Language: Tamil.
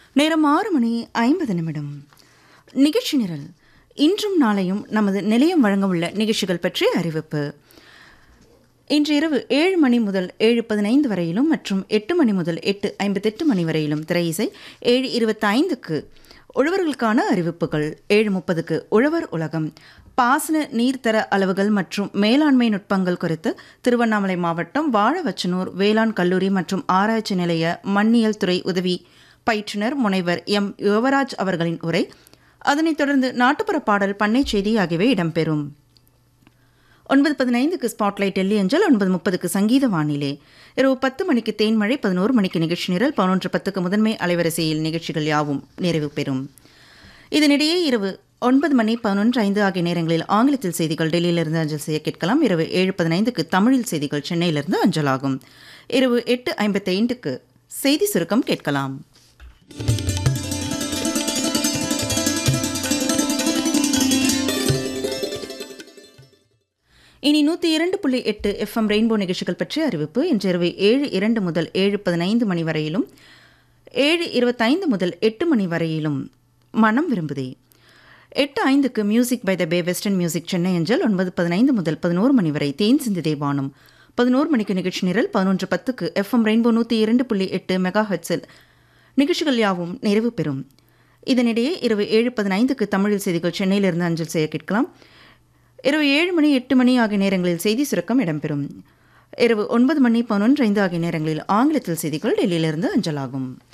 நேரம் ஆறு மணி ஐம்பது நிமிடம் நிகழ்ச்சி நிரல் இன்றும் நாளையும் நமது நிலையம் வழங்க உள்ள நிகழ்ச்சிகள் பற்றிய அறிவிப்பு இன்று இரவு ஏழு மணி முதல் ஏழு பதினைந்து வரையிலும் மற்றும் எட்டு மணி முதல் எட்டு ஐம்பத்தெட்டு மணி வரையிலும் திரையிசை ஏழு இருபத்தைந்துக்கு உழவர்களுக்கான அறிவிப்புகள் ஏழு முப்பதுக்கு உழவர் உலகம் பாசன நீர்த்தர அளவுகள் மற்றும் மேலாண்மை நுட்பங்கள் குறித்து திருவண்ணாமலை மாவட்டம் வாழவச்சனூர் வேளாண் கல்லூரி மற்றும் ஆராய்ச்சி நிலைய மண்ணியல் துறை உதவி பயிற்றுனர் முனைவர் எம் யுவராஜ் அவர்களின் உரை அதனைத் தொடர்ந்து நாட்டுப்புற பாடல் பண்ணை செய்தி ஆகியவை இடம்பெறும் ஒன்பது பதினைந்துக்கு ஸ்பாட்லைட் டெல்லி அஞ்சல் ஒன்பது முப்பதுக்கு சங்கீத வானிலை இரவு பத்து மணிக்கு தேன்மழை பதினோரு மணிக்கு நிகழ்ச்சி நிரல் பதினொன்று பத்துக்கு முதன்மை அலைவரிசையில் நிகழ்ச்சிகள் யாவும் நிறைவு பெறும் இதனிடையே இரவு ஒன்பது மணி பதினொன்று ஐந்து ஆகிய நேரங்களில் ஆங்கிலத்தில் செய்திகள் டெல்லியிலிருந்து அஞ்சல் செய்ய கேட்கலாம் இரவு ஏழு பதினைந்துக்கு தமிழில் செய்திகள் சென்னையிலிருந்து அஞ்சலாகும் இரவு எட்டு ஐம்பத்தைந்துக்கு செய்தி சுருக்கம் கேட்கலாம் இனி நூற்றி இரண்டு புள்ளி எட்டு எஃப்எம் ரெயின்போ நிகழ்ச்சிகள் பற்றிய அறிவிப்பு இன்று இரவு ஏழு இரண்டு முதல் ஏழு பதினைந்து மணி வரையிலும் ஏழு இருபத்தைந்து முதல் எட்டு மணி வரையிலும் மனம் விரும்புதே எட்டு ஐந்துக்கு music by the bay western music Chennai அஞ்சல் ஒன்பது பதினைந்து முதல் பதினோரு மணி வரை தேன் சிந்திதே வானம் பதினோரு மணிக்கு நிகழ்ச்சி நிரல் பதினொன்று பத்துக்கு எஃப்எம் ரெயின்போ நூற்றி இரண்டு புள்ளி எட்டு மெகா ஹெட்ஸில் நிகழ்ச்சிகள் யாவும் நிறைவு பெறும் இதனிடையே இரவு ஏழு பதினைந்துக்கு தமிழில் செய்திகள் சென்னையிலிருந்து அஞ்சல் செய்ய கேட்கலாம் இரவு ஏழு மணி எட்டு மணி ஆகிய நேரங்களில் செய்தி சுருக்கம் இடம்பெறும் இரவு ஒன்பது மணி பதினொன்று ஐந்து ஆகிய நேரங்களில் ஆங்கிலத்தில் செய்திகள் டெல்லியிலிருந்து அஞ்சலாகும்